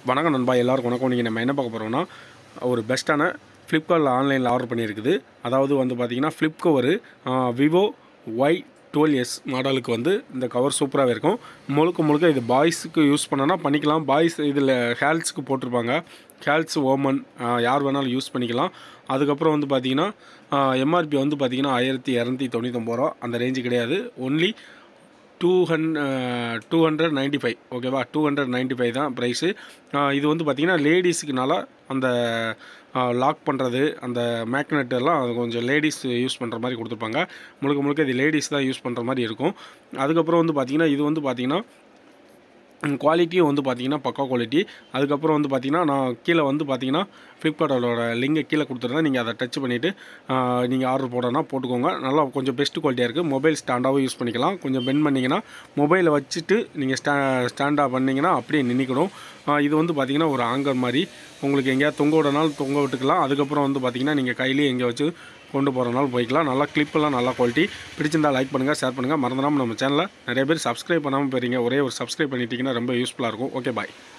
வணக்கம் நண்பா எல்லாருக்கும் வணக்கம் நீங்கள் நம்ம என்ன பார்க்க போகிறோம்னா ஒரு பெஸ்ட்டான ஃப்ளிப்கார்ட்டில் ஆன்லைனில் ஆர்டர் பண்ணியிருக்குது அதாவது வந்து பார்த்தீங்கன்னா flip cover Vivo Y twelve S மாடலுக்கு வந்து இந்த கவர் சூப்பராகவே இருக்கும் முழுக்க முழுக்க இது பாய்ஸுக்கு யூஸ் பண்ணனா பண்ணிக்கலாம் பாய்ஸ் இதில் ஹேல்ஸுக்கு போட்டிருப்பாங்க ஹேல்ஸ் ஓமன் யார் வேணாலும் யூஸ் பண்ணிக்கலாம் அதுக்கப்புறம் வந்து பார்த்தீங்கன்னா எம்ஆர்பி வந்து பார்த்தீங்கன்னா ஆயிரத்தி இரநூத்தி தொண்ணூத்தொம்பது ரூபா அந்த ரேஞ்சு கிடையாது only two hun two hundred ninety five ஓகேவா டூ ஹண்ட்ரட் நைன்ட்டி ஃபைவ் தான் ப்ரைஸு இது வந்து பார்த்திங்கன்னா லேடிஸுக்குனால அந்த லாக் பண்ணுறது அந்த மேக்னெட் எல்லாம் அது கொஞ்சம் லேடிஸ் யூஸ் பண்ணுற மாதிரி கொடுத்துருப்பாங்க முழுக்க முழுக்க இது லேடிஸ் தான் யூஸ் பண்ணுற மாதிரி இருக்கும் அதுக்கப்புறம் வந்து பார்த்திங்கன்னா இது வந்து பார்த்திங்கன்னா குவாலிட்டியும் வந்து பார்த்தீங்கன்னா பக்கா குவாலிட்டி அதுக்கப்புறம் வந்து பார்த்தீங்கன்னா நான் கீழே வந்து பார்த்தீங்கன்னா ஃப்ளிப்கார்ட்டோட லிங்கை கீழே கொடுத்துருந்தேன் நீங்கள் அதை டச் பண்ணிவிட்டு நீங்கள் ஆர்டர் போடணும்னா போட்டுக்கோங்க நல்லா கொஞ்சம் பெஸ்ட் குவாலிட்டியாக இருக்குது மொபைல் ஸ்டாண்டாகவும் யூஸ் பண்ணிக்கலாம் கொஞ்சம் பெண்ட் பண்ணிங்கன்னா மொபைலை வச்சுட்டு நீங்கள் ஸ்டா ஸ்டாண்டாக பண்ணிங்கன்னா அப்படியே நின்றுக்கணும் இது வந்து பார்த்திங்கன்னா ஒரு ஆங்கர் மாதிரி உங்களுக்கு எங்கேயா தொங்க விடனாலும் தொங்க விட்டுக்கலாம் அதுக்கப்புறம் வந்து பார்த்திங்கன்னா நீங்கள் கையிலேயே எங்கே வச்சு கொண்டு போகிறனாலும் போய்க்கலாம் நல்லா கிளிப்பெல்லாம் நல்லா குவாலிட்டி பிடிச்சிருந்தா லைக் பண்ணுங்கள் ஷேர் பண்ணுங்கள் மறந்துடாமல் நம்ம சேனலில் நிறைய பேர் சப்ஸ்கிரைப் பண்ணாமல் போயிருங்க ஒரே ஒரு சப்ஸ்கிரைப் பண்ணிட்டீங்கன்னா ரொம்ப யூஸ்ஃபுல்லாக இருக்கும் ஓகே பாய்